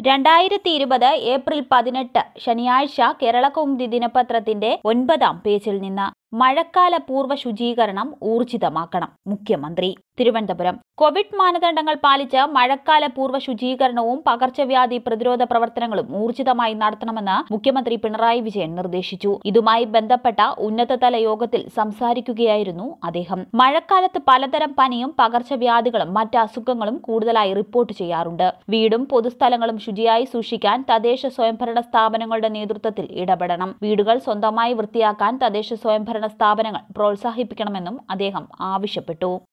രണ്ടായിരത്തി ഇരുപത് ഏപ്രിൽ പതിനെട്ട് ശനിയാഴ്ച കേരളകൗമുദി ദിനപത്രത്തിന്റെ ഒൻപതാം പേജിൽ നിന്ന് മഴക്കാല പൂർവ്വ ശുചീകരണം ഊർജിതമാക്കണം മുഖ്യമന്ത്രി തിരുവനന്തപുരം കോവിഡ് മാനദണ്ഡങ്ങൾ പാലിച്ച് മഴക്കാല പൂർവ്വ ശുചീകരണവും പകർച്ചവ്യാധി പ്രതിരോധ പ്രവർത്തനങ്ങളും ഊർജിതമായി നടത്തണമെന്ന് മുഖ്യമന്ത്രി പിണറായി വിജയൻ നിർദ്ദേശിച്ചു ഇതുമായി ബന്ധപ്പെട്ട ഉന്നതതല യോഗത്തിൽ സംസാരിക്കുകയായിരുന്നു അദ്ദേഹം മഴക്കാലത്ത് പലതരം പനിയും പകർച്ചവ്യാധികളും മറ്റ് അസുഖങ്ങളും കൂടുതലായി റിപ്പോർട്ട് ചെയ്യാറുണ്ട് വീടും പൊതുസ്ഥലങ്ങളും ശുചിയായി സൂക്ഷിക്കാൻ തദ്ദേശ സ്വയംഭരണ സ്ഥാപനങ്ങളുടെ നേതൃത്വത്തിൽ ഇടപെടണം വീടുകൾ സ്വന്തമായി വൃത്തിയാക്കാൻ തദ്ദേശ സ്വയംഭരണ സ്ഥാപനങ്ങൾ പ്രോത്സാഹിപ്പിക്കണമെന്നും അദ്ദേഹം ആവശ്യപ്പെട്ടു